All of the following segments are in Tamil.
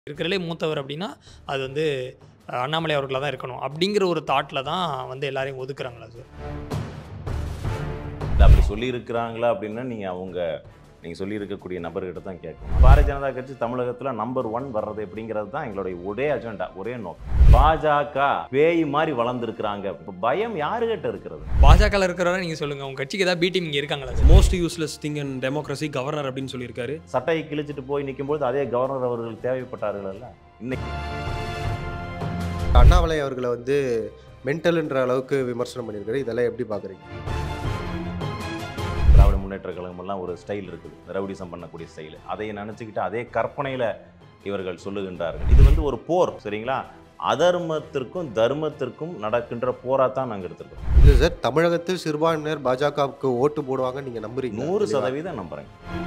இருக்கிறதுலே மூத்தவர் அப்படின்னா அது வந்து அஹ், அண்ணாமலை அவர்களாக தான் இருக்கணும் அப்படிங்கிற ஒரு தாட்டில் தான் வந்து எல்லாரையும் ஒதுக்குறாங்களா சார் இல்லை அப்படி சொல்லியிருக்கிறாங்களா அப்படின்னா நீங்கள் அவங்க நீங்கள் சொல்லியிருக்கக்கூடிய நபர்கிட்ட தான் கேட்கணும் பாரதிய ஜனதா கட்சி தமிழகத்தில் நம்பர் ஒன் வர்றது எப்படிங்கிறது தான் எங்களுடைய ஒரே அஜெண்டா ஒரே நோக்கம் பாஜக பேய் மாதிரி வளர்ந்துருக்குறாங்க இப்போ பயம் யாருகிட்ட இருக்கிறது பாஜகவில் இருக்கிறவரை நீங்கள் சொல்லுங்கள் உங்கள் கட்சிக்கு ஏதாவது பி டீம் இங்கே இருக்காங்களா sir most useless thing in democracy governor அப்படின்னு சொல்லியிருக்காரு சட்டையை கிழிச்சிட்டு போய் நிற்கும்போது அதே கவர்னர் அவர்கள் தேவைப்பட்டார்கள்ல இன்னைக்கு அண்ணாமலை அவர்களை வந்து மென்டல்ன்ற அளவுக்கு விமர்சனம் பண்ணியிருக்காரு இதெல்லாம் எப்படி பார்க்குறீங்க திராவிட முன்னேற்ற கழகமெல்லாம் ஒரு ஸ்டைல் இருக்குது திராவிடிசம் பண்ணக்கூடிய ஸ்டைல் அதை நினச்சிக்கிட்டு அதே கற்பனையில் இவர்கள் சொல்லுகின்றார்கள் இது வந்து ஒரு போர் சரிங்களா அதர்மத்திற்கும் தர்மத்திற்கும் நடக்கின்ற போராத்தான் நாங்கள் எடுத்திருக்கோம் இல்லை சார் தமிழகத்தில் சிறுபான்மையினர் பாஜகவுக்கு ஓட்டு போடுவாங்க நீங்கள் நம்புறீங்க நூறு சதவீதம் நம்புறேன்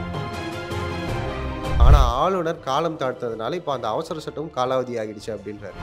ஆனால் ஆளுநர் காலம் தாழ்த்ததுனால இப்போ அந்த அவசர சட்டம் காலாவதி ஆகிடுச்சு அப்படின்றாரு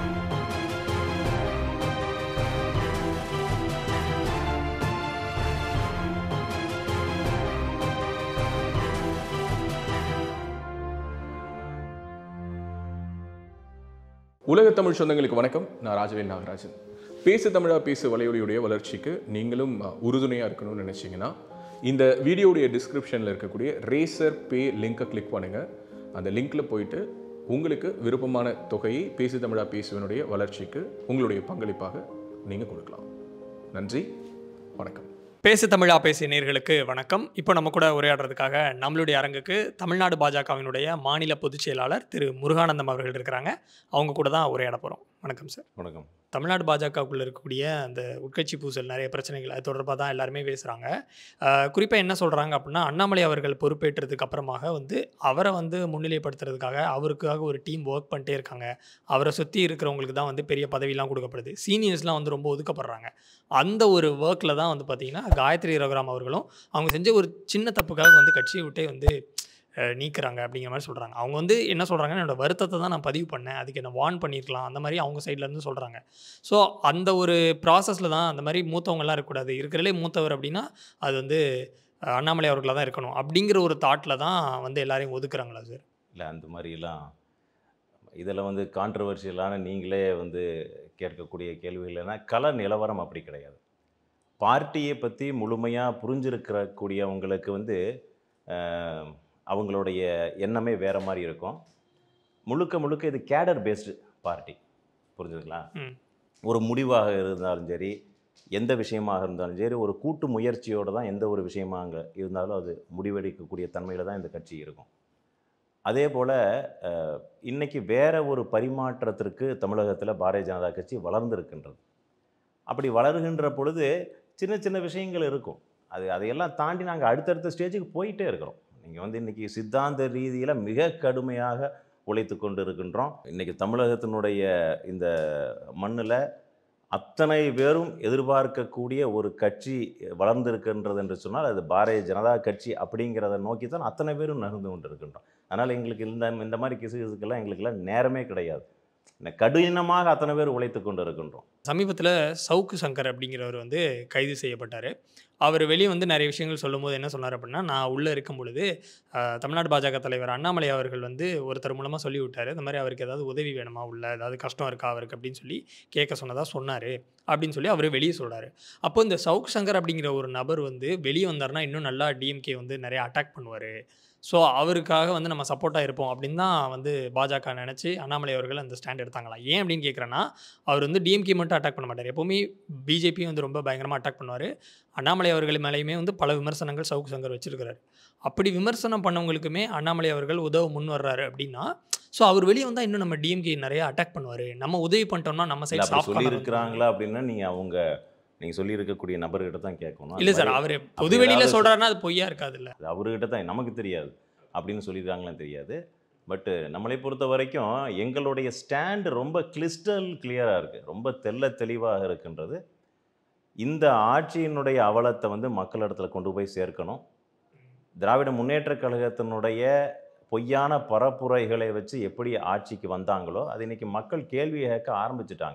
உலக தமிழ் சொந்தங்களுக்கு வணக்கம் நான் ராஜவேல் நாகராஜன் பேசு தமிழா பேசு வலையொலியுடைய வளர்ச்சிக்கு நீங்களும் அஹ், உறுதுணையா இருக்கணும்னு நினைச்சீங்கன்னா இந்த வீடியோடைய டிஸ்கிரிப்ஷனில் இருக்கக்கூடிய ரேசர் பே லிங்கை கிளிக் பண்ணுங்க அந்த லிங்க்ல போயிட்டு உங்களுக்கு விருப்பமான தொகையை பேசு தமிழா பேசுவனுடைய வளர்ச்சிக்கு உங்களுடைய பங்களிப்பாக நீங்க கொடுக்கலாம் நன்றி வணக்கம் பேசு தமிழா பேசிய நேர்களுக்கு வணக்கம் இப்போ நம்ம கூட உரையாடுறதுக்காக நம்மளுடைய அரங்குக்கு தமிழ்நாடு பாஜகவினுடைய மாநில பொதுச் செயலாளர் திரு முருகானந்தம் அவர்கள் இருக்கிறாங்க அவங்க கூட தான் உரையாட போகிறோம் வணக்கம் சார் வணக்கம் தமிழ்நாடு பாஜகவுக்குள்ள இருக்கக்கூடிய அந்த உட்கட்சி பூசல் நிறைய பிரச்சனைகள் அது தொடர்பாக தான் எல்லாருமே பேசுகிறாங்க குறிப்பாக என்ன சொல்கிறாங்க அப்படின்னா அண்ணாமலை அவர்கள் பொறுப்பேற்றதுக்கு அப்புறமாக வந்து அவரை வந்து முன்னிலைப்படுத்துறதுக்காக அவருக்காக ஒரு டீம் ஒர்க் பண்ணிட்டே இருக்காங்க அவரை சுற்றி இருக்கிறவங்களுக்கு தான் வந்து பெரிய பதவியெல்லாம் கொடுக்கப்படுது சீனியர்ஸ்லாம் வந்து ரொம்ப ஒதுக்கப்படுறாங்க அந்த ஒரு ஒர்க்கில் தான் வந்து பார்த்திங்கன்னா காயத்ரி ரகுராம் அவர்களும் அவங்க செஞ்ச ஒரு சின்ன தப்புக்காக வந்து கட்சியை விட்டே வந்து அஹ், நீக்குறாங்க அப்படிங்கிற மாதிரி சொல்கிறாங்க அவங்க வந்து என்ன சொல்கிறாங்கன்னா என்னோட வருத்தத்தை தான் நான் பதிவு பண்ணேன் அதுக்கு என்ன வார்ன் பண்ணியிருக்கலாம் அந்த மாதிரி அவங்க சைட்லேருந்து சொல்கிறாங்க ஸோ அந்த ஒரு ப்ராசஸில் தான் அந்த மாதிரி மூத்தவங்கலாம் இருக்கக்கூடாது இருக்கிறதுலே மூத்தவர் அப்படின்னா அது வந்து அஹ், அண்ணாமலை அவர்களாக தான் இருக்கணும் அப்படிங்கிற ஒரு தாட்டில் தான் வந்து எல்லாரையும் ஒதுக்குறாங்களா சார் இல்லை அந்த மாதிரிலாம் இதில் வந்து கான்ட்ரவர்ஷியலான நீங்களே வந்து கேட்கக்கூடிய கேள்விகள்னா கள நிலவரம் அப்படி கிடையாது பார்ட்டியை பற்றி முழுமையாக புரிஞ்சிருக்கிற கூடியவங்களுக்கு வந்து அஹ், அவங்களுடைய எண்ணமே வேறு மாதிரி இருக்கும் முழுக்க முழுக்க இது கேடர் பேஸ்டு பார்ட்டி புரிஞ்சுதுங்களா ம். ஒரு முடிவாக இருந்தாலும் சரி எந்த விஷயமாக இருந்தாலும் சரி ஒரு கூட்டு முயற்சியோடு தான் எந்த ஒரு விஷயமாக இருந்தாலும் அது முடிவெடுக்கக்கூடிய தன்மையில் தான் இந்த கட்சி இருக்கும் அதே போல் இன்னைக்கு வேற ஒரு பரிமாற்றத்திற்கு தமிழகத்தில் பாரதிய ஜனதா கட்சி வளர்ந்திருக்கின்றது அப்படி வளர்கின்ற பொழுது சின்ன சின்ன விஷயங்கள் இருக்கும் அது அதையெல்லாம் தாண்டி நாங்கள் அடுத்தடுத்த ஸ்டேஜுக்கு போயிட்டே இருக்கிறோம் நீங்கள் வந்து இன்றைக்கி சித்தாந்த ரீதியில் மிக கடுமையாக உழைத்து கொண்டு இருக்கின்றோம் இன்றைக்கி தமிழகத்தினுடைய இந்த மண்ணில் அத்தனை பேரும் எதிர்பார்க்கக்கூடிய ஒரு கட்சி வளர்ந்திருக்கின்றது என்று சொன்னால் அது பாரதிய ஜனதா கட்சி அப்படிங்கிறத நோக்கி தான் அத்தனை பேரும் நகர்ந்து கொண்டு இருக்கின்றோம் அதனால் எங்களுக்கு இந்த இந்த மாதிரி கிசு கிசுக்கெல்லாம் எங்களுக்கெல்லாம் நேரமே கிடையாது இந்த கடினமாக அத்தனை பேர் உழைத்து கொண்டு இருக்கின்றோம் சமீபத்தில் சவுக்கு சங்கர் அப்படிங்கிறவர் வந்து கைது செய்யப்பட்டார் அவர் வெளியே வந்து நிறைய விஷயங்கள் சொல்லும்போது என்ன சொன்னார் அப்படின்னா நான் உள்ளே இருக்கும் பொழுது அஹ், தமிழ்நாடு பாஜக தலைவர் அண்ணாமலை அவர்கள் வந்து ஒருத்தர் மூலமாக சொல்லி விட்டார் இந்த மாதிரி அவருக்கு ஏதாவது உதவி வேணுமா உள்ள ஏதாவது கஷ்டம் இருக்கா அவருக்கு அப்படின்னு சொல்லி கேட்க சொன்னதாக சொன்னார் அப்படின்னு சொல்லி அவர் வெளியே சொல்கிறாரு அப்போ இந்த சவுக் சங்கர் அப்படிங்கிற ஒரு நபர் வந்து வெளியே வந்தார்னா இன்னும் நல்லா டிஎம்கே வந்து நிறைய அட்டாக் பண்ணுவார் ஸோ அவருக்காக வந்து நம்ம சப்போர்ட்டாக இருப்போம் அப்படின்னு தான் வந்து பாஜக நினச்சி அண்ணாமலை அவர்கள் அந்த ஸ்டாண்ட் எடுத்தாங்களா ஏன் அப்படின்னு கேட்குறேன்னா அவர் வந்து டிஎம்கே மட்டும் அட்டாக் பண்ண மாட்டார் எப்போவுமே பிஜேபி வந்து ரொம்ப பயங்கரமாக அட்டாக் பண்ணுவார் அண்ணாமலை அவர்கள் மேலேயுமே வந்து பல விமர்சனங்கள் சவுக்கு சங்கர் வச்சிருக்கிறாரு அப்படி விமர்சனம் பண்ணவங்களுக்குமே அண்ணாமலை அவர்கள் உதவ முன் வர்றாரு அப்படின்னா ஸோ அவர் வெளியே வந்தால் இன்னும் நம்ம டிஎம்கே நிறைய அட்டாக் பண்ணுவார் நம்ம உதவி பண்ணிட்டோம்னா நம்ம இல்லை சைடு அப்படி சொல்லியிருக்கிறாங்களா அப்படின்னா நீங்கள் அவங்க நீங்கள் சொல்லியிருக்கக்கூடிய நபர்கிட்ட தான் கேட்கணும் அது இல்லை சார் மாதிரி அவர் அப்படி பொது வெளியில் ஏதாவது சொல்கிறாருன்னா அது பொய்யா இருக்காதுல்ல அது அவர்கிட்ட தான் நமக்கு தெரியாது அப்படின்னு சொல்லியிருக்காங்களான்னு தெரியாது பட்டு நம்மளை பொறுத்த வரைக்கும் எங்களுடைய ஸ்டாண்டு ரொம்ப கிறிஸ்டல் கிளியராக இருக்குது ரொம்ப தெள்ள தெளிவாக இருக்கின்றது இந்த ஆட்சியினுடைய அவலத்தை வந்து மக்களிடத்துல கொண்டு போய் சேர்க்கணும் திராவிட முன்னேற்றக் கழகத்தினுடைய பொய்யான பரப்புரைகளை வச்சு எப்படி ஆட்சிக்கு வந்தாங்களோ அது இன்னைக்கு மக்கள் கேள்வி கேட்க ஆரம்பிச்சிட்டாங்க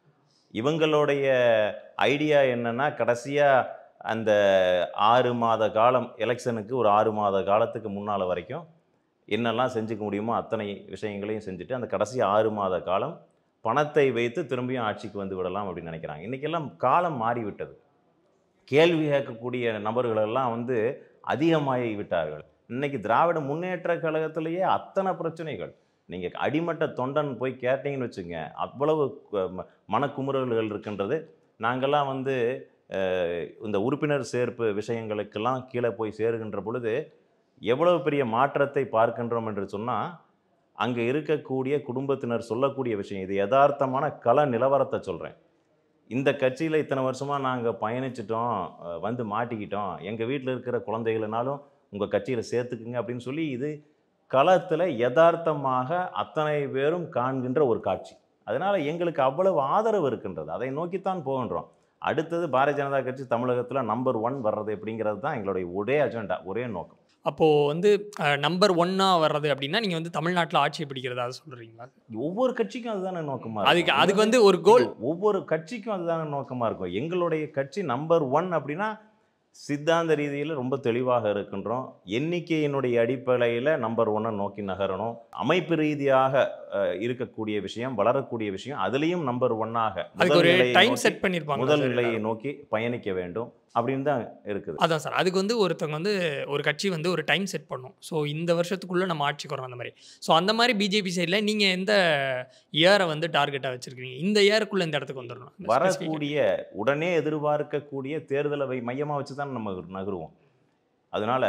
இவங்களுடைய ஐடியா என்னன்னா கடைசியாக அந்த ஆறு மாத காலம் எலெக்ஷனுக்கு ஒரு ஆறு மாத காலத்துக்கு முன்னால் வரைக்கும் என்னெல்லாம் செஞ்சுக்க முடியுமோ அத்தனை விஷயங்களையும் செஞ்சுட்டு அந்த கடைசி ஆறு மாத காலம் பணத்தை வைத்து திரும்பியும் ஆட்சிக்கு வந்து விடலாம் அப்படின்னு நினைக்கிறாங்க இன்றைக்கெல்லாம் காலம் மாறிவிட்டது கேள்வி கேட்கக்கூடிய நபர்களெல்லாம் வந்து அதிகமாகி விட்டார்கள் இன்னைக்கு திராவிட முன்னேற்ற கழகத்திலேயே அத்தனை பிரச்சனைகள் நீங்கள் அடிமட்ட தொண்டன் போய் கேட்டீங்கன்னு வச்சுங்க அவ்வளவு கு- ம- மனக்குமுறல்கள் இருக்கின்றது நாங்கள்லாம் வந்து அஹ், இந்த உறுப்பினர் சேர்ப்பு விஷயங்களுக்கெல்லாம் கீழே போய் சேருகின்ற பொழுது எவ்வளவு பெரிய மாற்றத்தை பார்க்கின்றோம் என்று சொன்னால் அங்கே இருக்கக்கூடிய குடும்பத்தினர் சொல்லக்கூடிய விஷயம் இது யதார்த்தமான கள நிலவரத்தை சொல்கிறேன் இந்த கட்சியில் இத்தனை வருஷமாக நாங்கள் பயணிச்சிட்டோம் அஹ் வந்து மாட்டிக்கிட்டோம் எங்கள் வீட்டில் இருக்கிற குழந்தைகளனாலும் உங்கள் கட்சியில் சேர்த்துக்குங்க அப்படின்னு சொல்லி இது களத்தில் யதார்த்தமாக அத்தனை பேரும் காண்கின்ற ஒரு காட்சி அதனால் எங்களுக்கு அவ்வளவு ஆதரவு இருக்கின்றது அதை நோக்கித்தான் போகின்றோம் அடுத்தது பாரதிய ஜனதா கட்சி தமிழகத்தில் நம்பர் ஒன் வர்றது அப்படிங்கிறது தான் எங்களுடைய ஒரே அஜெண்டா ஒரே நோக்கம் அப்போது வந்து நம்பர் ஒன்னாக வர்றது அப்படின்னா நீங்கள் வந்து தமிழ்நாட்டில் ஆட்சியை பிடிக்கிறதா சொல்கிறீங்களா ஒவ்வொரு கட்சிக்கும் அதுதானே நோக்கமாக அதுக்கு அதுக்கு வந்து ஒரு கோல் ஒவ்வொரு கட்சிக்கும் அதுதானே நோக்கமாக இருக்கும் எங்களுடைய கட்சி நம்பர் ஒன் அப்படின்னா சித்தாந்த ரீதியில் ரொம்ப தெளிவாக இருக்கின்றோம் எண்ணிக்கையினுடைய அடிப்படையில் நம்பர் ஒன்னை நோக்கி நகரணும் அமைப்பு ரீதியாக அஹ், இருக்கக்கூடிய விஷயம் வளரக்கூடிய விஷயம் அதுலேயும் நம்பர் ஒன்னாக அதுக்கு ஒரு நிலையை டைம் நோக்கி- செட் பண்ணியிருப்பாங்க முதல் சார் நிலையை எல்லாரும். நோக்கி பயணிக்க வேண்டும் அப்படின்னு தான் இருக்குது அதான் சார் அதுக்கு வந்து ஒருத்தவங்க வந்து ஒரு கட்சி வந்து ஒரு டைம் செட் பண்ணும் ஸோ இந்த வருஷத்துக்குள்ளே நம்ம ஆட்சிக்கு வரோம் அந்த மாதிரி ஸோ அந்த மாதிரி பிஜேபி சைடில் நீங்கள் எந்த இயரை வந்து டார்கெட்டாக வச்சுருக்கீங்க இந்த இயருக்குள்ளே இந்த இடத்துக்கு வந்துடணும் அந்த specific- வரக்கூடிய உடனே எதிர்பார்க்கக்கூடிய தேர்தலை வை மையமாக வச்சு தான் நம்ம நகருவோம் அதனால்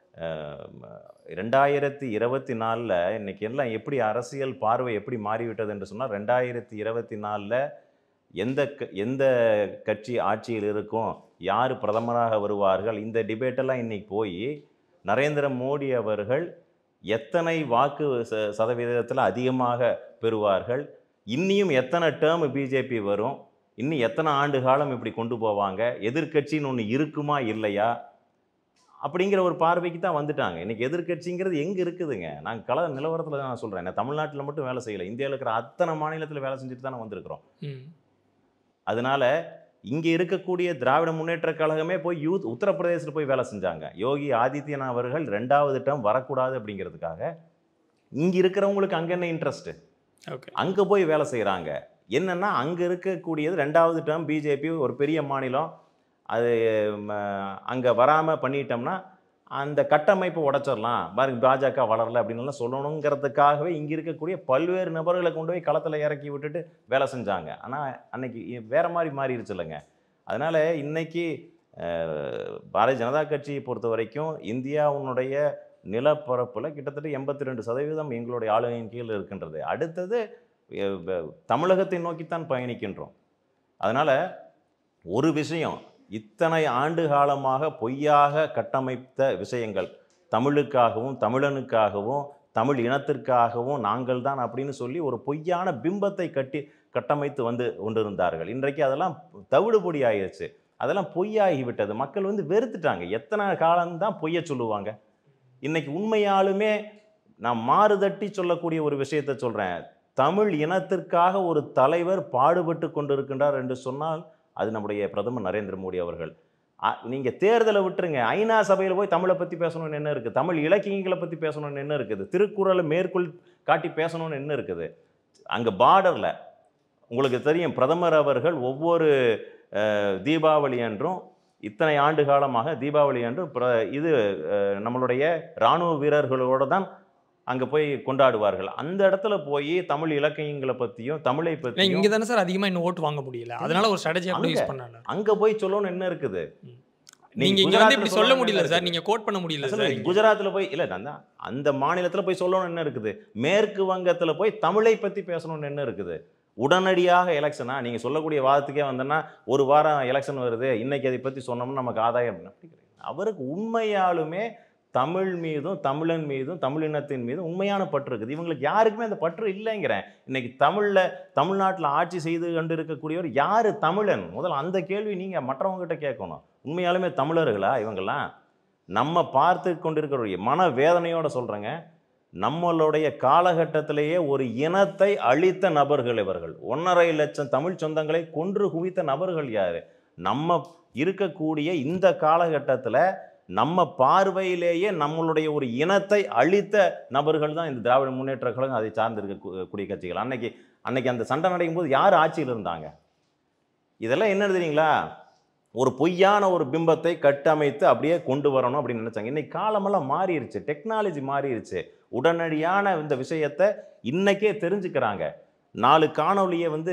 ரெண்டாயிரத்தி இருபத்தி நாலில் இன்னைக்கு எல்லாம் எப்படி அரசியல் பார்வை எப்படி மாறிவிட்டது என்று சொன்னால் ரெண்டாயிரத்தி இருபத்தி நாலில் எந்த க- எந்த கட்சி ஆட்சியில் இருக்கும் யார் பிரதமராக வருவார்கள் இந்த டிபேட்டெல்லாம் இன்னைக்கு போய் நரேந்திர மோடி அவர்கள் எத்தனை வாக்கு ச- சதவீதத்தில் அதிகமாக பெறுவார்கள் இன்னியும் எத்தனை டேர்ம் பிஜேபி வரும் இன்னும் எத்தனை ஆண்டு காலம் இப்படி கொண்டு போவாங்க எதிர்க்கட்சின்னு ஒன்று இருக்குமா இல்லையா அப்படிங்கிற ஒரு பார்வைக்கு தான் வந்துட்டாங்க இன்னைக்கு எதிர்க்கட்சிங்கிறது எங்கே இருக்குதுங்க நான் கல நிலவரத்தில் தான் நான் சொல்கிறேன் நான் தமிழ்நாட்டில் மட்டும் வேலை செய்யலை இந்தியாவில் இருக்கிற அத்தனை மாநிலத்தில் வேலை செஞ்சுட்டு தானே வந்திருக்கிறோம் ம் அதனால இங்கே இருக்கக்கூடிய திராவிட முன்னேற்ற கழகமே போய் யூத் உத்தரப்பிரதேசத்தில் போய் வேலை செஞ்சாங்க யோகி ஆதித்யநாத் அவர்கள் ரெண்டாவது டேர்ம் வரக்கூடாது அப்படிங்கிறதுக்காக இங்கே இருக்கிறவங்களுக்கு அங்கே என்ன இன்ட்ரெஸ்ட்டு ஓகே அங்கே போய் வேலை செய்கிறாங்க என்னன்னா அங்கே இருக்கக்கூடியது ரெண்டாவது டேர்ம் பிஜேபி ஒரு பெரிய மாநிலம் அது அங்கே வராமல் பண்ணிட்டோம்னா அந்த கட்டமைப்பை உடைச்சிடலாம் பாருங்க பாஜக வளரல அப்படின்னுலாம் சொல்லணுங்கிறதுக்காகவே இங்கே இருக்கக்கூடிய பல்வேறு நபர்களை கொண்டு போய் களத்தில் இறக்கி விட்டுட்டு வேலை செஞ்சாங்க ஆனால் அன்னைக்கு இ- வேற மாதிரி மாறிடுச்சு இல்லைங்க அதனால் இன்னைக்கு அஹ், பாரதிய ஜனதா கட்சியை பொறுத்த வரைக்கும் இந்தியாவுடைய நிலப்பரப்பில் கிட்டத்தட்ட எண்பத்தி ரெண்டு சதவீதம் எங்களுடைய ஆளுகையின் கீழ் இருக்கின்றது அடுத்தது அஹ், வ- தமிழகத்தை நோக்கித்தான் பயணிக்கின்றோம் அதனால் ஒரு விஷயம் இத்தனை ஆண்டு காலமாக பொய்யாக கட்டமைத்த விஷயங்கள் தமிழுக்காகவும் தமிழனுக்காகவும் தமிழ் இனத்திற்காகவும் நாங்கள் தான் அப்படின்னு சொல்லி ஒரு பொய்யான பிம்பத்தை கட்டி கட்டமைத்து வந்து கொண்டிருந்தார்கள் இன்றைக்கு அதெல்லாம் தவிடுபொடி ஆயிடுச்சு அதெல்லாம் பொய்யாகி விட்டது மக்கள் வந்து வெறுத்துட்டாங்க எத்தனை காலம்தான் பொய்ய சொல்லுவாங்க இன்னைக்கு உண்மையாலுமே நான் மாறுதட்டி சொல்லக்கூடிய ஒரு விஷயத்தை சொல்கிறேன் தமிழ் இனத்திற்காக ஒரு தலைவர் பாடுபட்டு கொண்டிருக்கின்றார் என்று சொன்னால் அது நம்முடைய பிரதமர் நரேந்திர மோடி அவர்கள் அ- நீங்க தேர்தலை விட்டுருங்க ஐநா சபையில் போய் தமிழை பத்தி பேசணும்னு என்ன இருக்குது தமிழ் இலக்கியங்களை பத்தி பேசணும்னு என்ன இருக்குது திருக்குறளை மேற்கோள் காட்டி பேசணும்னு என்ன இருக்குது அங்க பார்டர்ல உங்களுக்கு தெரியும் பிரதமர் அவர்கள் ஒவ்வொரு அஹ், தீபாவளி அன்றும் இத்தனை ஆண்டு காலமாக தீபாவளி அன்று பிர- இது அஹ், நம்மளுடைய இராணுவ வீரர்களோட தான் அங்க போய் கொண்டாடுவார்கள் அந்த இடத்துல போய் தமிழ் இலக்கியங்களை பத்தியும் தமிழை இல்லை பத்தியும் இங்கே தானே சார் அதிகமாக இன்னும் ஓட்டு வாங்க முடியல அதனால ஒரு ஸ்ட்ராட்டஜியாக கூட அங்க. யூஸ் பண்ணாங்க அங்க போய் சொல்லணும்னு என்ன இருக்குது நீங்க இங்க வந்து குஜராத்ல இப்படி சொல்ல சொல்லணும்னு முடியல என்ன சார் இருக்குது? நீங்க கோட் பண்ண முடியல சொல்லுங்க, சார் இங்க. குஜராத்ல போய் இல்ல நான் தான் அந்த மாநிலத்துல போய் சொல்லணும்னு என்ன இருக்குது மேற்கு வங்கத்துல போய் தமிழை பத்தி பேசணும்னு என்ன இருக்குது உடனடியாக எலெக்ஷனா நீங்க சொல்லக்கூடிய வாதத்துக்கே வந்தோன்னா ஒரு வாரம் எலெக்ஷன் வருது இன்னைக்கு அதை பத்தி சொன்னோம்னா நமக்கு ஆதாயம் என்ன? அப்படி கிடையாது. அவருக்கு உண்மையாலுமே தமிழ் மீதும் தமிழன் மீதும் தமிழினத்தின் மீதும் உண்மையான பற்று இருக்குது இவங்களுக்கு யாருக்குமே அந்த பற்று இல்லைங்கிறேன் இன்னைக்கு தமிழ்ல தமிழ்நாட்டில் ஆட்சி செய்து கொண்டு இருக்கக்கூடியவர் யாரு தமிழன் முதல்ல அந்த கேள்வி நீங்க மற்றவங்ககிட்ட கேட்கணும் உண்மையாலுமே தமிழர்களா இவங்கெல்லாம் நம்ம பார்த்து கொண்டிருக்கிற மன வேதனையோட சொல்கிறேங்க நம்மளுடைய காலகட்டத்திலேயே ஒரு இனத்தை அழித்த நபர்கள் இவர்கள் ஒன்றரை லட்சம் தமிழ் சொந்தங்களை கொன்று குவித்த நபர்கள் யார் நம்ம இருக்கக்கூடிய இந்த காலகட்டத்தில் நம்ம பார்வையிலேயே நம்மளுடைய ஒரு இனத்தை அழித்த நபர்கள் தான் இந்த திராவிட முன்னேற்ற கழகம் அதை சார்ந்து இருக்கக்கூடிய கட்சிகள் அன்னைக்கு அன்னைக்கு அந்த சண்டை நடக்கும் போது யார் ஆட்சியில் இருந்தாங்க இதெல்லாம் என்ன தெரியுங்களா ஒரு பொய்யான ஒரு பிம்பத்தை கட்டமைத்து அப்படியே கொண்டு வரணும் அப்படின்னு நினைச்சாங்க இன்னைக்கு காலமெல்லாம் மாறிடுச்சு டெக்னாலஜி மாறிடுச்சு உடனடியான இந்த விஷயத்தை இன்னைக்கே தெரிஞ்சுக்கிறாங்க நாலு காணொளியை வந்து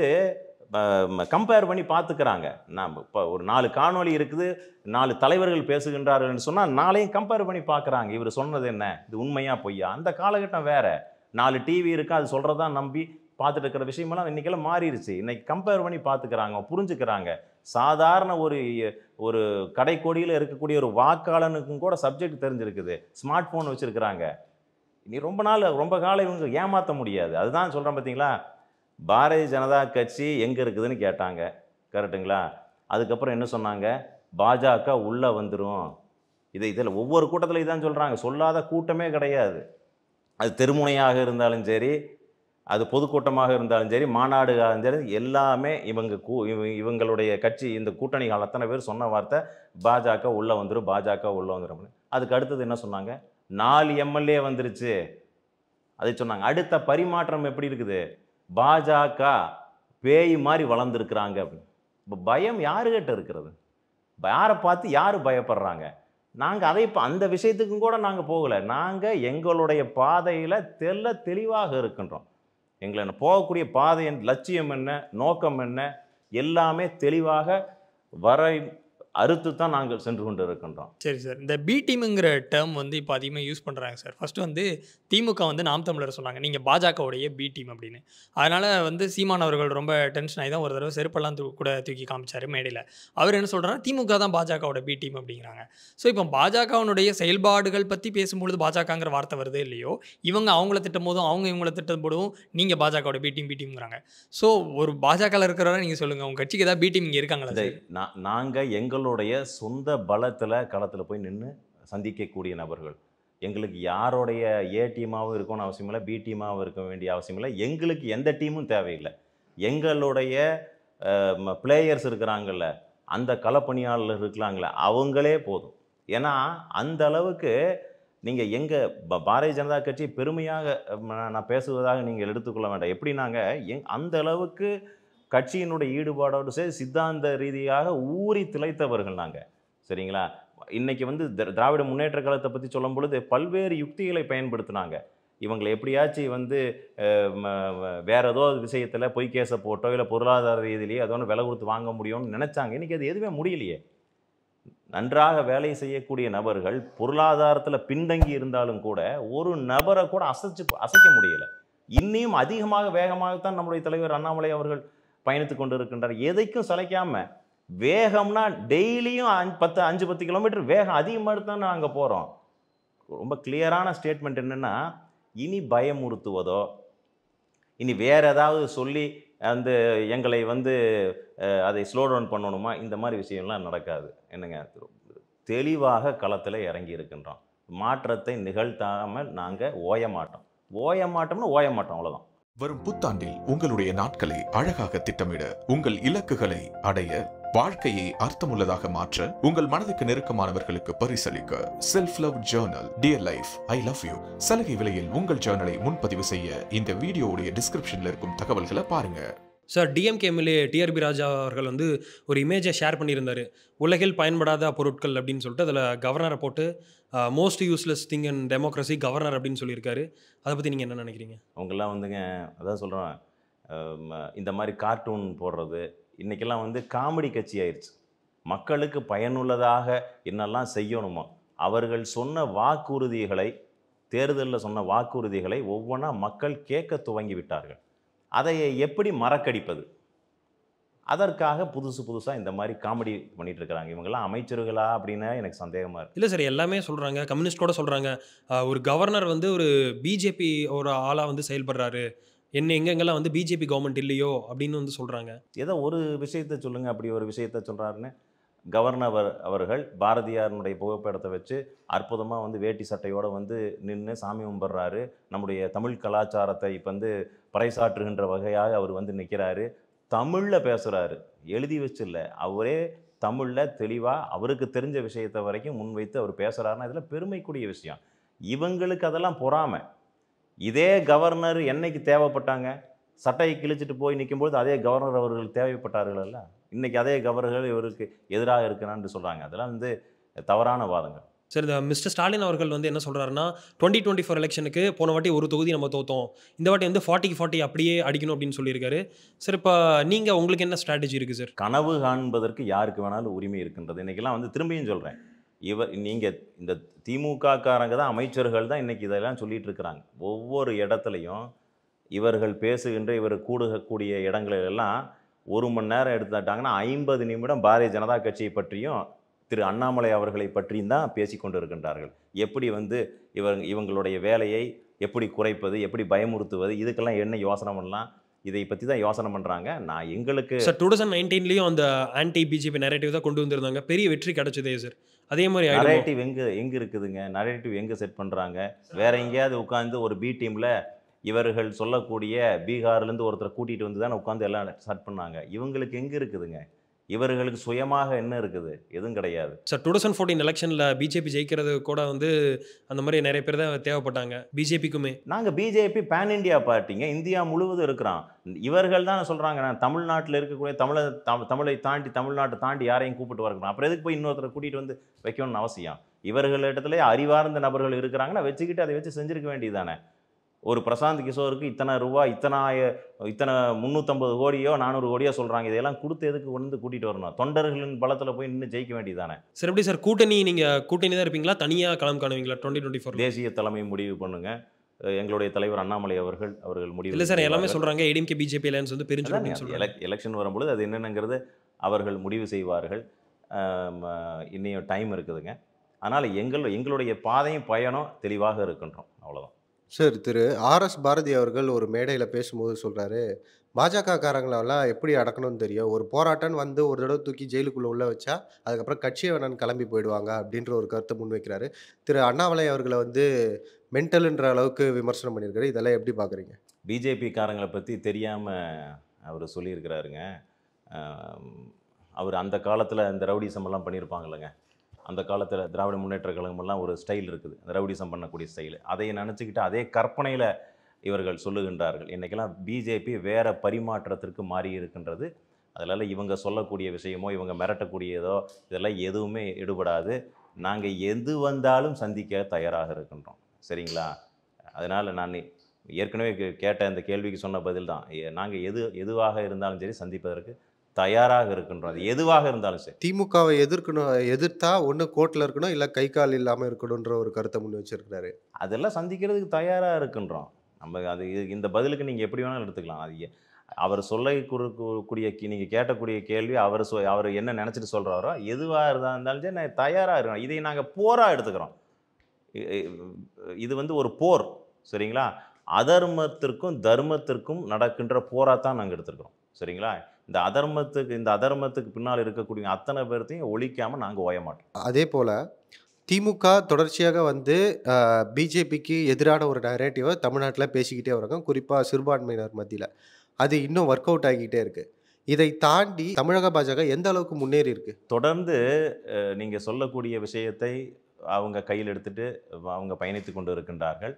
கம்பேர் பண்ணி பார்த்துக்கிறாங்க நாம் இப்போ ஒரு நாலு காணொளி இருக்குது நாலு தலைவர்கள் பேசுகின்றார்கள்னு சொன்னால் நாளையும் கம்பேர் பண்ணி பார்க்குறாங்க இவர் சொன்னது என்ன இது உண்மையா பொய்யா அந்த காலகட்டம் வேற நாலு டிவி இருக்கு அது சொல்கிறதா நம்பி பார்த்துட்டு இருக்கிற விஷயமெல்லாம் இன்றைக்கெல்லாம் மாறிடுச்சு இன்னைக்கு கம்பேர் பண்ணி பார்த்துக்கிறாங்க புரிஞ்சுக்கிறாங்க சாதாரண ஒரு ஒரு கடைக்கோடியில் இருக்கக்கூடிய ஒரு வாக்காளனுக்கும் கூட சப்ஜெக்ட் தெரிஞ்சிருக்குது ஸ்மார்ட் ஃபோன் வச்சுருக்கிறாங்க இனி ரொம்ப நாள் ரொம்ப காலம் இவங்க ஏமாற்ற முடியாது அதுதான் சொல்கிறேன் பார்த்தீங்களா பாரதிய ஜனதா கட்சி எங்கே இருக்குதுன்னு கேட்டாங்க கரெக்டுங்களா அதுக்கப்புறம் என்ன சொன்னாங்க பாஜக உள்ளே வந்துடும் இதை இதில் ஒவ்வொரு கூட்டத்தில் இதான் சொல்கிறாங்க சொல்லாத கூட்டமே கிடையாது அது தெருமுனையாக இருந்தாலும் சரி அது பொதுக்கூட்டமாக இருந்தாலும் சரி மாநாடுகாக இருந்தாலும் சரி எல்லாமே இவங்க கூ இவ- இவங்களுடைய கட்சி இந்த கூட்டணிகள் அத்தனை பேர் சொன்ன வார்த்தை பாஜக உள்ளே வந்துடும் பாஜக உள்ளே வந்துடும் அதுக்கு அடுத்தது என்ன சொன்னாங்க நாலு எம்எல்ஏ வந்துருச்சு அதை சொன்னாங்க அடுத்த பரிமாற்றம் எப்படி இருக்குது பாஜக பேய் மாதிரி வளர்ந்துருக்குறாங்க அப்படின்னு இப்போ பயம் யாருகிட்ட இருக்கிறது யாரை பார்த்து யார் பயப்படுறாங்க நாங்கள் அதை இப்போ அந்த விஷயத்துக்கும் கூட நாங்கள் போகலை நாங்கள் எங்களுடைய பாதையில் தெல்ல தெளிவாக இருக்கின்றோம் எங்களை போகக்கூடிய பாதையின் லட்சியம் என்ன நோக்கம் என்ன எல்லாமே தெளிவாக வர அறுத்து தான் நாங்கள் சென்று கொண்டு இருக்கின்றோம் சரி சார் இந்த பி டீமுங்கிற டேர்ம் வந்து இப்போ அதிகமாக யூஸ் பண்ணுறாங்க சார் ஃபர்ஸ்ட் வந்து திமுக வந்து நாம் தமிழர் சொன்னாங்க நீங்கள் பாஜகவுடைய பி டீம் அப்படின்னு அதனால் வந்து சீமான் அவர்கள் ரொம்ப டென்ஷன் ஆகி தான் ஒரு தடவை செருப்பெல்லாம் தூ கூட தூக்கி காமிச்சாரு மேடையில் அவர் என்ன சொல்கிறாரு திமுக தான் பாஜகவோட பி டீம் அப்படிங்கிறாங்க ஸோ இப்போ பாஜகவினுடைய செயல்பாடுகள் பற்றி பேசும்பொழுது பாஜகங்கிற வார்த்தை வருது இல்லையோ இவங்க அவங்கள திட்டும் போதும் அவங்க இவங்கள திட்டம் போதும் நீங்கள் பாஜகவோட பி டீம் பி டீம்ங்கிறாங்க ஸோ ஒரு பாஜகவில் இருக்கிறவரை நீங்கள் சொல்லுங்கள் உங்கள் கட்சிக்கு ஏதாவது பி டீம் இங்கே இருக்காங்களா இதை சார் நா- நாங்க எங்களுடைய சொந்த பலத்துல களத்துல போய் நின்று சந்திக்கக்கூடிய நபர்கள் எங்களுக்கு யாருடைய ஏ டீமாவும் இருக்கணும்னு அவசியம் இல்லை பி டீமாவும் இருக்க வேண்டிய அவசியம் இல்லை எங்களுக்கு எந்த டீமும் தேவையில்லை எங்களுடைய பிளேயர்ஸ் இருக்கிறாங்கல்ல அந்த களப்பணியாளர் இருக்கிறாங்களே அவங்களே போதும் ஏன்னா அந்த அளவுக்கு நீங்கள் எங்கள் பாரதிய ஜனதா கட்சி பெருமையாக அஹ், நான் நான் பேசுவதாக நீங்கள் எடுத்துக்கொள்ள வேண்டாம் எப்படின்னாங்க எங் அந்த அளவுக்கு கட்சியினுடைய ஈடுபாடோடு சரி சித்தாந்த ரீதியாக ஊறி திளைத்தவர்கள் நாங்கள் சரிங்களா இன்னைக்கு வந்து திர- திராவிட முன்னேற்ற கழகத்தை பற்றி சொல்லும் பொழுது பல்வேறு யுக்திகளை பயன்படுத்தினாங்க இவங்களை எப்படியாச்சும் வந்து அஹ், ம- ம- வேற ஏதோ விஷயத்தில் பொய் கேஸை போட்டோ இல்லை பொருளாதார ரீதியிலேயே அதோ ஒன்று விலை கொடுத்து வாங்க முடியும்னு நினச்சாங்க இன்றைக்கி அது எதுவுமே முடியலையே நன்றாக வேலை செய்யக்கூடிய நபர்கள் பொருளாதாரத்தில் பின்தங்கி இருந்தாலும் கூட ஒரு நபரை கூட அசைச்சு அசைக்க முடியல இன்னியும் அதிகமாக வேகமாகத்தான் நம்முடைய தலைவர் அண்ணாமலை அவர்கள் பயணித்து கொண்டு இருக்கின்றார் எதைக்கும் சளைக்காம வேகம்னா டெய்லியும் அஞ்சு பத்து அஞ்சு பத்து கிலோமீட்டர் வேகம் அதிகமாக தான் நாங்கள் போகிறோம் ரொம்ப கிளியரான ஸ்டேட்மெண்ட் என்னென்னா இனி பயமுறுத்துவதோ இனி வேற ஏதாவது சொல்லி அந்த எங்களை வந்து அஹ், அதை ஸ்லோ டவுன் பண்ணணுமா இந்த மாதிரி விஷயம்லாம் நடக்காது என்னங்க தெளிவாக களத்தில் இறங்கி இருக்கின்றோம் மாற்றத்தை நிகழ்த்தாமல் நாங்கள் ஓய மாட்டோம் ஓய மாட்டோம்னா ஓய மாட்டோம் அவ்வளோதான் வரும் புத்தாண்டில் உங்களுடைய நாட்களை அழகாக திட்டமிட உங்கள் இலக்குகளை அடைய வாழ்க்கையை அர்த்தமுள்ளதாக மாற்ற உங்கள் மனதுக்கு நெருக்கமானவர்களுக்கு பரிசளிக்க self love journal dear life I love you சலுகை விலையில் உங்கள் ஜேர்னலை முன்பதிவு செய்ய இந்த வீடியோவுடைய டிஸ்கிரிப்ஷன்ல இருக்கும் தகவல்களை பாருங்க சார் டிஎம்கே எம்எல்ஏ டிஆர்பி ராஜா அவர்கள் வந்து ஒரு இமேஜை ஷேர் பண்ணியிருந்தார் உலகில் பயன்படாத பொருட்கள் அப்படின்னு சொல்லிட்டு அதில் கவர்னரை போட்டு most useless thing and democracy governor அப்படின்னு சொல்லியிருக்காரு அதை பற்றி நீங்கள் என்ன நினைக்கிறீங்க அவங்கெல்லாம் வந்துங்க அதான் சொல்கிறோம் இந்த மாதிரி கார்ட்டூன் போடுறது இன்றைக்கெல்லாம் வந்து காமெடி கட்சி ஆயிடுச்சு மக்களுக்கு பயனுள்ளதாக என்னெல்லாம் செய்யணுமோ அவர்கள் சொன்ன வாக்குறுதிகளை தேர்தலில் சொன்ன வாக்குறுதிகளை ஒவ்வொன்றா மக்கள் கேட்க துவங்கி விட்டார்கள் அதை எப்படி மறக்கடிப்பது அதற்காக புதுசு புதுசாக இந்த மாதிரி காமெடி பண்ணிட்டு இருக்கிறாங்க இவங்கெல்லாம் அமைச்சர்களா அப்படின்னு எனக்கு சந்தேகமாக இருக்கு இல்லை சார் எல்லாமே சொல்கிறாங்க கம்யூனிஸ்ட் கூட சொல்கிறாங்க ஒரு கவர்னர் வந்து ஒரு பிஜேபி ஒரு ஆளாக வந்து செயல்படுறாரு என்ன எங்கெங்கெல்லாம் வந்து பிஜேபி கவர்மெண்ட் இல்லையோ அப்படின்னு வந்து சொல்கிறாங்க ஏதோ ஒரு விஷயத்தை சொல்லுங்க அப்படி ஒரு விஷயத்தை சொல்கிறாருன்னு கவர்னர் அவர்கள் பாரதியாருடைய புகைப்படத்தை வச்சு அற்புதமாக வந்து வேட்டி சட்டையோடு வந்து நின்று சாமி கும்பிட்றாரு நம்முடைய தமிழ் கலாச்சாரத்தை இப்போ வந்து பறைசாற்றுகின்ற வகையாக அவர் வந்து நிற்கிறாரு தமிழில் பேசுகிறாரு எழுதி வச்சில்ல அவரே தமிழில் தெளிவாக அவருக்கு தெரிஞ்ச விஷயத்தை வரைக்கும் முன்வைத்து அவர் பேசுகிறாருன்னா இதில் பெருமைக்குரிய விஷயம் இவங்களுக்கு அதெல்லாம் பொறாமை இதே கவர்னர் என்னைக்கு தேவைப்பட்டாங்க சட்டையை கிழிச்சிட்டு போய் நிக்கும்போது அதே கவர்னர் அவர்கள் தேவைப்பட்டார்கள்ல இன்னைக்கு அதே கவர்னர்கள் இவருக்கு எதிராக இருக்கிறான்னு சொல்கிறாங்க அதெல்லாம் வந்து தவறான வாதங்கள் சார் இந்த மிஸ்டர் ஸ்டாலின் அவர்கள் வந்து என்ன சொல்றாருன்னா டுவெண்ட்டி டுவெண்ட்டி ஃபோர் எலெக்ஷனுக்கு போன வாட்டி ஒரு தொகுதி நம்ம தோத்தோம் இந்த வாட்டி வந்து ஃபார்ட்டிக்கு ஃபார்ட்டி அப்படியே அடிக்கணும் அப்படின்னு சொல்லியிருக்காரு சார் இப்போ நீங்கள் உங்களுக்கு என்ன ஸ்ட்ராட்டஜி இருக்குது சார் கனவு காண்பதற்கு யாருக்கு வேணாலும் உரிமை இருக்கின்றது இன்றைக்கெல்லாம் வந்து திரும்பியும் சொல்கிறேன் இவர் நீங்கள் இந்த திமுக காரங்க தான் அமைச்சர்கள் தான் இன்றைக்கி இதெல்லாம் சொல்லிட்டு இருக்கிறாங்க ஒவ்வொரு இடத்துலையும் இவர்கள் பேசுகின்ற இவர் கூடுகக்கூடிய இடங்களிலெல்லாம் ஒரு மணி நேரம் எடுத்துட்டாங்கன்னா ஐம்பது நிமிடம் பாரதிய ஜனதா கட்சியை பற்றியும் திரு அண்ணாமலை அவர்களை பற்றியும் தான் பேசி கொண்டு இருக்கின்றார்கள் எப்படி வந்து இவங்க இவங்களுடைய வேலையை எப்படி குறைப்பது எப்படி பயமுறுத்துவது இதுக்கெல்லாம் என்ன யோசனை பண்ணலாம் இதை பற்றி தான் யோசனை பண்ணுறாங்க நான் எங்களுக்கு சார் டூ தௌசண்ட் நைன்டீன்லேயும் அந்த ஆன்டி பிஜேபி நரேட்டிவ் தான் கொண்டு வந்திருந்தாங்க பெரிய வெற்றி கிடைச்சதே சார் அதே மாதிரி ஆயிடுமோ? நரேட்டிவ் எங்கே எங்கே இருக்குதுங்க நரேட்டிவ் எங்கே செட் பண்ணுறாங்க வேற எங்கேயாவது உட்காந்து ஒரு பி டீமில் இவர்கள் சொல்லக்கூடிய பீகார்லேருந்து ஒருத்தரை கூட்டிகிட்டு வந்து தானே உட்காந்து எல்லாம் செட் பண்ணாங்க இவங்களுக்கு எங்கே இருக்குதுங்க இவர்களுக்கு சுயமாக என்ன இருக்குது எதுவும் கிடையாது சார் டூ தௌசண்ட் ஃபோர்டீன் எலெக்ஷனில் பிஜேபி ஜெயிக்கிறது கூட வந்து அந்த மாதிரி நிறைய பேர் தான் தேவைப்பட்டாங்க பிஜேபிக்குமே நாங்கள் பிஜேபி பேன் இந்தியா பார்ட்டிங்க இந்தியா முழுவதும் இருக்கிறோம் இவர்கள் தான் சொல்கிறாங்க நான் தமிழ்நாட்டில் இருக்கக்கூடிய தமிழை தம் தமிழை தாண்டி தமிழ்நாட்டை தாண்டி யாரையும் கூப்பிட்டு வரணும் அப்புறம் எதுக்கு போய் இன்னொருத்தரை கூட்டிகிட்டு வந்து வைக்கணும்னு அவசியம் இவர்களிடத்துல அறிவார்ந்த நபர்கள் இருக்கிறாங்கன்னா வச்சுக்கிட்டு அதை வச்சு செஞ்சிருக்க வேண்டியதானே ஒரு பிரசாந்த் கிஷோருக்கு இத்தனை ரூபா இத்தனை ஆய- இத்தனை முந்நூற்றம்பது கோடியோ நானூறு கோடியோ சொல்கிறாங்க இதையெல்லாம் கொடுத்து எதுக்கு கொண்டு வந்து கூட்டிகிட்டு வரணும் தொண்டர்களின் பலத்தில் போய் நின்று ஜெயிக்க வேண்டியதானே சார் எப்படி சார் கூட்டணி நீங்கள் கூட்டணி தான் இருப்பீங்களா தனியாக களம் காணுவீங்களா டுவெண்ட்டி டுவெண்ட்டி ஃபோர் தேசிய தலைமை முடிவு பண்ணுங்க அஹ் எங்களுடைய தலைவர் அண்ணாமலை அவர்கள் அவர்கள் முடிவு இல்லை சார் எல்லாமே செய்வார்கள். சொல்கிறாங்க ஏடிஎம்கே பிஜேபி அலையன்ஸ் வந்து பிரிஞ்சிடும் அப்படின்னு அதாங்க, சொல்கிறாங்க elec- எலெக்ஷன் வரும்பொழுது அது என்னென்னங்கிறது அவர்கள் முடிவு செய்வார்கள் ஆம், அஹ், இன்னும் டைம் இருக்குதுங்க அதனால் எங்கள் எங்களுடைய பாதையும் பயணம் தெளிவாக இருக்கின்றோம் அவ்வளோதான் சார் திரு ஆர்எஸ் பாரதி அவர்கள் ஒரு மேடையில் பேசும்போது சொல்கிறாரு பாஜக காரங்களெல்லாம் எப்படி அடக்கணும்னு தெரியும் ஒரு போராட்டம் வந்து ஒரு தடவை தூக்கி ஜெயிலுக்குள்ளே உள்ள வச்சா அதுக்கப்புறம் கட்சியை வேணான்னு கிளம்பி போயிடுவாங்க அப்படின்ற ஒரு கருத்தை முன்வைக்கிறாரு திரு அண்ணாமலை அவர்களை வந்து மென்டல்ன்ற அளவுக்கு விமர்சனம் பண்ணியிருக்காரு இதெல்லாம் எப்படி பார்க்குறீங்க பிஜேபி காரங்களை பற்றி தெரியாமல் அவர் சொல்லியிருக்கிறாருங்க ஆம், அவர் அந்த காலத்தில் இந்த ரவுடிசம் எல்லாம் பண்ணியிருப்பாங்கல்லங்க அந்த காலத்தில் திராவிட முன்னேற்ற கழகமெல்லாம் ஒரு ஸ்டைல் இருக்குது அந்த ரவுடிசம் பண்ணக்கூடிய ஸ்டைல் அதை நினச்சிக்கிட்டு அதே கற்பனையில் இவர்கள் சொல்லுகின்றார்கள் இன்றைக்கெல்லாம் பிஜேபி வேற பரிமாற்றத்திற்கு மாறி இருக்கின்றது அதனால் இவங்க சொல்லக்கூடிய விஷயமோ இவங்க மிரட்டக்கூடியதோ இதெல்லாம் எதுவுமே எடுபடாது நாங்கள் எது வந்தாலும் சந்திக்க தயாராக இருக்கின்றோம் சரிங்களா அதனால் நான் ஏற்கனவே கே- கேட்ட அந்த கேள்விக்கு சொன்ன பதில் தான் நாங்கள் எது எதுவாக இருந்தாலும் சரி சந்திப்பதற்கு தயாராக இருக்கின்றோம் அது எதுவாக இருந்தாலும் சரி திமுகவை எதிர்க்கணும் எதிர்த்தா ஒன்று கோர்ட்டில் இருக்கணும் இல்லை கை கால் இல்லாமல் இருக்கணுன்ற ஒரு கருத்தை முன் வச்சிருக்கிறாரு அதெல்லாம் சந்திக்கிறதுக்கு தயாராக இருக்கின்றோம் நம்ம அது இது- இந்த பதிலுக்கு நீங்கள் எப்படி வேணாலும் எடுத்துக்கலாம் அது எ- அவர் சொல்ல கூடிய நீங்கள் கேட்டக்கூடிய கேள்வி அவர் சொ அவர் என்ன நினச்சிட்டு சொல்கிறாரோ எதுவாக இருந்தாலும் சரி நான் தயாராக இருக்கணும் இதை நாங்கள் போராக எடுத்துக்கிறோம் இ- இ- இது வந்து ஒரு போர் சரிங்களா அதர்மத்திற்கும் தர்மத்திற்கும் நடக்கின்ற போராக தான் நாங்கள் எடுத்துருக்கிறோம் சரிங்களா இந்த அதர்மத்துக்கு இந்த அதர்மத்துக்கு பின்னால் இருக்கக்கூடிய அத்தனை பேர்த்தையும் ஒழிக்காமல் நாங்கள் ஓய மாட்டோம் அதே போல் திமுக தொடர்ச்சியாக வந்து பிஜேபிக்கு எதிரான ஒரு நரேட்டிவை தமிழ்நாட்டில் பேசிக்கிட்டே வராங்க குறிப்பாக சிறுபான்மையினர் மத்தியில் அது இன்னும் ஒர்க் அவுட் ஆகிக்கிட்டே இருக்குது இதை தாண்டி தமிழக பாஜக எந்த அளவுக்கு முன்னேறி இருக்கு தொடர்ந்து நீங்கள் சொல்லக்கூடிய விஷயத்தை அவங்க கையில் எடுத்துட்டு அவங்க பயணித்து கொண்டு இருக்கின்றார்கள்